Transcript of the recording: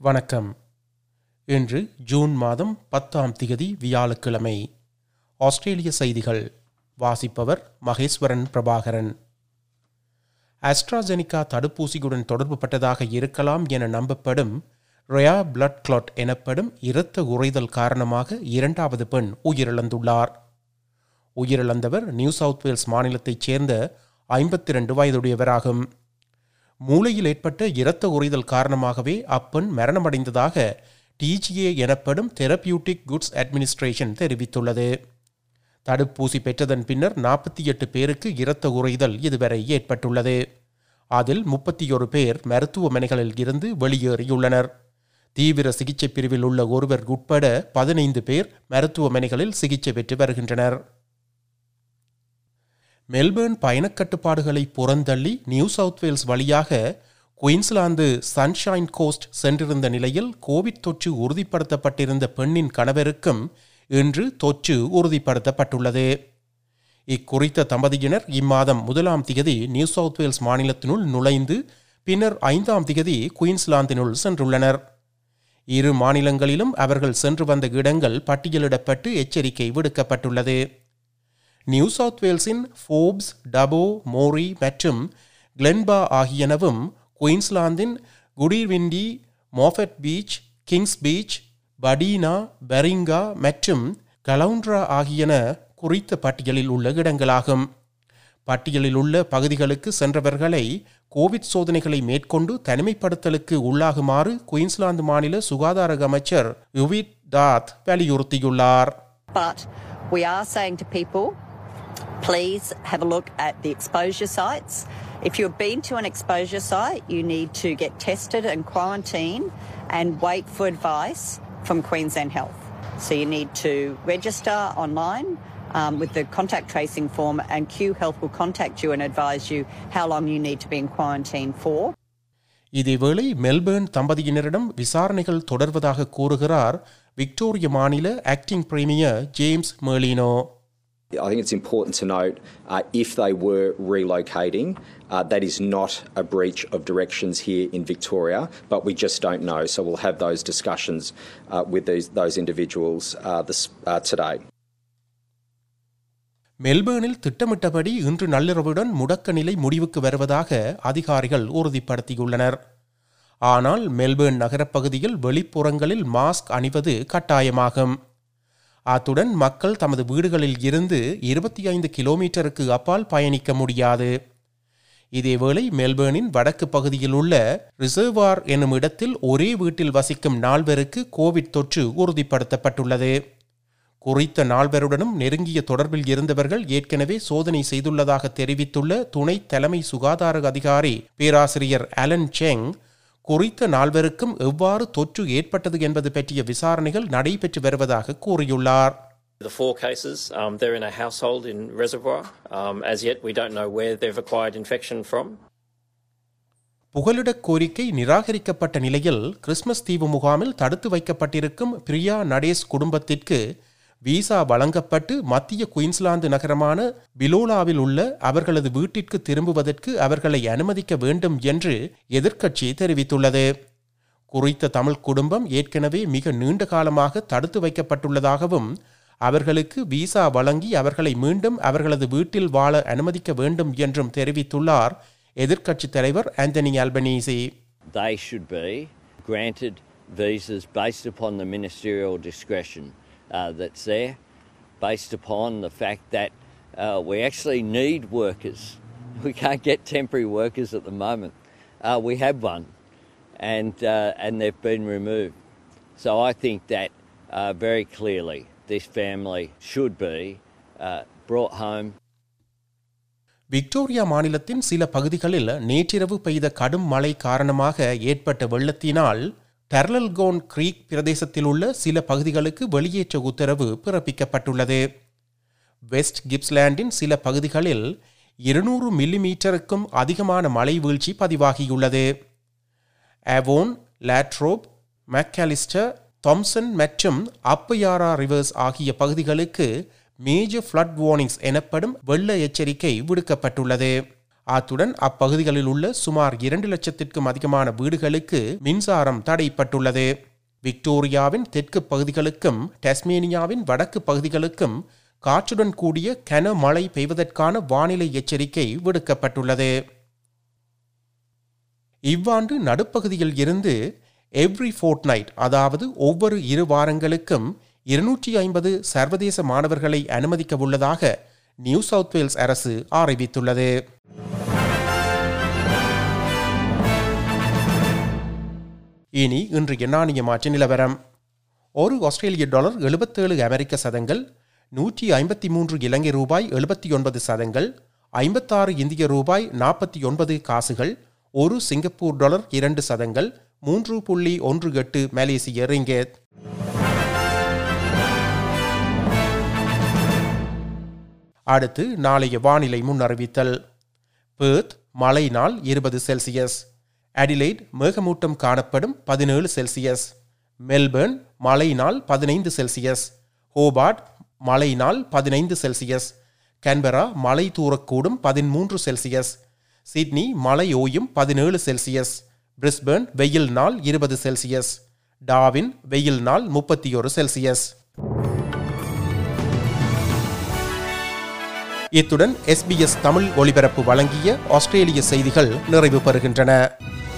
வணக்கம் இன்று ஜூன் மாதம் பத்தாம் திகதி வியாழக்கிழமை ஆஸ்திரேலிய செய்திகள் வாசிப்பவர் மகேஸ்வரன் பிரபாகரன் ஆஸ்ட்ராஜெனிகா தடுப்பூசியுடன் தொடர்புபட்டதாக இருக்கலாம் என நம்பப்படும் ரயா பிளட் கிளாட் எனப்படும் இரத்த உறைதல் காரணமாக இரண்டாவது பெண் உயிரிழந்துள்ளார் உயிரிழந்தவர் நியூ சவுத் வேல்ஸ் மாநிலத்தைச் சேர்ந்த ஐம்பத்தி ரெண்டு வயதுடையவராகும் மூளையில் ஏற்பட்ட இரத்த உறைதல் காரணமாகவே அப்பெண் மரணமடைந்ததாக டிஜிஏ எனப்படும் தெரபியூட்டிக் குட்ஸ் அட்மினிஸ்ட்ரேஷன் தெரிவித்துள்ளது தடுப்பூசி பெற்றதன் பின்னர் நாற்பத்தி எட்டு பேருக்கு இரத்த உறைதல் இதுவரை ஏற்பட்டுள்ளது அதில் முப்பத்தி ஒரு பேர் மருத்துவமனைகளில் இருந்து வெளியேறியுள்ளனர் தீவிர சிகிச்சை பிரிவில் உள்ள ஒருவர் உட்பட பதினைந்து பேர் மருத்துவமனைகளில் சிகிச்சை பெற்று வருகின்றனர் மெல்பேர்ன் பயணக் கட்டுப்பாடுகளை புறந்தள்ளி நியூ சவுத் வேல்ஸ் வழியாக குயின்ஸ்லாந்து சன்ஷைன் கோஸ்ட் சென்றிருந்த நிலையில் கோவிட் தொற்று உறுதிப்படுத்தப்பட்டிருந்த பெண்ணின் கணவருக்கும் இன்று தொற்று உறுதிப்படுத்தப்பட்டுள்ளது இக்குறித்த தம்பதியினர் இம்மாதம் முதலாம் திகதி நியூ சவுத் வேல்ஸ் மாநிலத்தினுள் நுழைந்து பின்னர் ஐந்தாம் திகதி குயின்ஸ்லாந்தினுள் சென்றுள்ளனர் இரு மாநிலங்களிலும் அவர்கள் சென்று வந்த இடங்கள் பட்டியலிடப்பட்டு எச்சரிக்கை விடுக்கப்பட்டுள்ளது நியூ சவுத் வேல்ஸின் ஃபோப்ஸ் டபோ மோரி மற்றும் கிளென்பா ஆகியனவும் குயின்ஸ்லாந்தின் Goondiwindi Moffat Beach Kings Beach படீனா பெரிங்கா மற்றும் கலவுண்ட்ரா ஆகியன குறித்த பட்டியலில் உள்ள இடங்களாகும் பட்டியலில் உள்ள பகுதிகளுக்கு சென்றவர்களை கோவிட் சோதனைகளை மேற்கொண்டு தனிமைப்படுத்தலுக்கு உள்ளாகுமாறு குயின்ஸ்லாந்து மாநில சுகாதார அமைச்சர் யுவிட் தாத் வலியுறுத்தியுள்ளார் But we are saying to people, please have a look at the exposure sites. If you've been to an exposure site, you need to get tested and quarantine and wait for advice from Queensland Health. So you need to register online um, with the contact tracing form, and Q Health will contact you and advise you how long you need to be in quarantine for. இதேவேளை Melbourne தம்பதியினரிடம் விசாரணைகள் தொடர்வதாக கூறுகிறார் விக்டோரிய மாநில acting premier James Merlino I think it's important to note uh, if they were relocating, uh, that is not a breach of directions here in Victoria, but we just don't know. So we'll have those discussions uh, with these, those individuals uh, this, uh, today. மெல்பேர்னில் திட்டமிட்டபடி இன்று நள்ளிரவுடன் முடக்க நிலை முடிவுக்கு வருவதாக அதிகாரிகள் உறுதிப்படுத்தியுள்ளனர் ஆனால் Melbourne நகரப்பகுதியில் வெளிப்புறங்களில் mask அணிவது கட்டாயமாகும் அத்துடன் மக்கள் தமது வீடுகளில் இருந்து இருபத்தி ஐந்து கிலோமீட்டருக்கு அப்பால் பயணிக்க முடியாது இதேவேளை மெல்பேர்னின் வடக்கு பகுதியில் உள்ள ரிசர்வார் என்னும் இடத்தில் ஒரே வீட்டில் வசிக்கும் நால்வருக்கு கோவிட் தொற்று உறுதிப்படுத்தப்பட்டுள்ளது குறித்த நால்வருடனும் நெருங்கிய தொடர்பில் இருந்தவர்கள் ஏற்கனவே சோதனை செய்துள்ளதாக தெரிவித்துள்ள துணை தலைமை சுகாதார அதிகாரி பேராசிரியர் அலன் செங் குறித்த நால்வருக்கும் எவ்வாறு தொற்று ஏற்பட்டது என்பது பற்றிய விசாரணைகள் நடைபெற்று வருவதாக கூறியுள்ளார் The four cases, um, they're in a household in Reservoir. Um, as yet, we don't know where they've acquired infection from. புகலிடக் கோரிக்கை நிராகரிக்கப்பட்ட நிலையில் கிறிஸ்மஸ் தீவு முகாமில் தடுத்து வைக்கப்பட்டிருக்கும் பிரியா நடேஸ் குடும்பத்திற்கு விசா வழங்கப்பட்டு மத்திய குயின்ஸ்லாந்து நகரமான பிலோலாவில் உள்ள அவர்களது வீட்டிற்கு திரும்புவதற்கு அவர்களை அனுமதிக்க வேண்டும் என்று எதிர்க்கட்சி தெரிவித்துள்ளது குறித்த தமிழ் குடும்பம் ஏற்கனவே மிக நீண்ட காலமாக தடுத்து வைக்கப்பட்டுள்ளதாகவும் அவர்களுக்கு விசா வழங்கி அவர்களை மீண்டும் அவர்களது வீட்டில் வாழ அனுமதிக்க வேண்டும் என்றும் தெரிவித்துள்ளார் எதிர்க்கட்சித் தலைவர் Anthony Albanese they should be granted visas based upon the ministerial discretion uh, that's there, based upon the fact that uh, we actually need workers. We can't get temporary workers at the moment. Uh, we have one, and uh, and they've been removed. So I think that uh, very clearly this family should be uh, brought home Victoria மாநிலத்தின் சில பகுதிகளில் நேற்றிரவு பெய்த கடும் மழை காரணமாக ஏற்பட்ட வெள்ளத்தினால் டெர்லல்கோன் Greek பிரதேசத்தில் உள்ள சில பகுதிகளுக்கு வெளியேற்ற உத்தரவு பிறப்பிக்கப்பட்டுள்ளது வெஸ்ட் கிப்ஸ்லாண்டின் சில பகுதிகளில் இருநூறு மில்லிமீட்டருக்கும் அதிகமான மழை வீழ்ச்சி பதிவாகியுள்ளது அவோன் லாட்ரோப் மெக்காலிஸ்டர் தாம்சன் மற்றும் அப்பயாரா ரிவர்ஸ் ஆகிய பகுதிகளுக்கு மேஜர் ஃப்ளட் வார்னிங்ஸ் எனப்படும் வெள்ள எச்சரிக்கை விடுக்கப்பட்டுள்ளது அத்துடன் அப்பகுதிகளில் உள்ள சுமார் இரண்டு லட்சத்திற்கும் அதிகமான வீடுகளுக்கு மின்சாரம் தடைப்பட்டுள்ளது விக்டோரியாவின் தெற்கு பகுதிகளுக்கும் டஸ்மேனியாவின் வடக்கு பகுதிகளுக்கும் காற்றுடன் கூடிய கனமழை பெய்வதற்கான வானிலை எச்சரிக்கை விடுக்கப்பட்டுள்ளது இவ்வாண்டு நடுப்பகுதியில் இருந்து எவ்ரி ஃபோர்ட்நைட் அதாவது ஒவ்வொரு இரு வாரங்களுக்கும் இருநூற்றி ஐம்பது சர்வதேச மாணவர்களை அனுமதிக்க உள்ளதாக நியூ சவுத் வேல்ஸ் அரசு அறிவித்துள்ளது இனி இன்றைய நாணய மாற்று நிலவரம் ஒரு ஆஸ்திரேலிய டாலர் எழுபத்தேழு அமெரிக்க சதங்கள் நூற்றி ஐம்பத்தி மூன்று இலங்கை ரூபாய் எழுபத்தி ஒன்பது சதங்கள் ஐம்பத்தாறு இந்திய ரூபாய் நாற்பத்தி ஒன்பது காசுகள் ஒரு சிங்கப்பூர் டாலர் இரண்டு சதங்கள் மூன்று புள்ளி ஒன்று எட்டு மலேசிய ரிங்கேத் அடுத்து நாளைய வானிலை முன்னறிவித்தல் பேர்த் மழை நாள் இருபது செல்சியஸ் அடிலைட் மேகமூட்டம் காணப்படும் பதினேழு செல்சியஸ் மெல்பர்ன் மழை நாள் பதினைந்து செல்சியஸ் ஹோபார்ட் மழை நாள் பதினைந்து செல்சியஸ் கேன்பரா மழை தூரக்கூடும் பதிமூன்று செல்சியஸ் சிட்னி மழை ஓயும் பதினேழு செல்சியஸ் பிரிஸ்பர்ன் வெயில் நாள் இருபது செல்சியஸ் டாவின் வெயில் நாள் முப்பத்தி ஒரு செல்சியஸ் இத்துடன் எஸ்பிஎஸ் தமிழ் ஒலிபரப்பு வழங்கிய ஆஸ்திரேலிய செய்திகள் நிறைவு பெறுகின்றன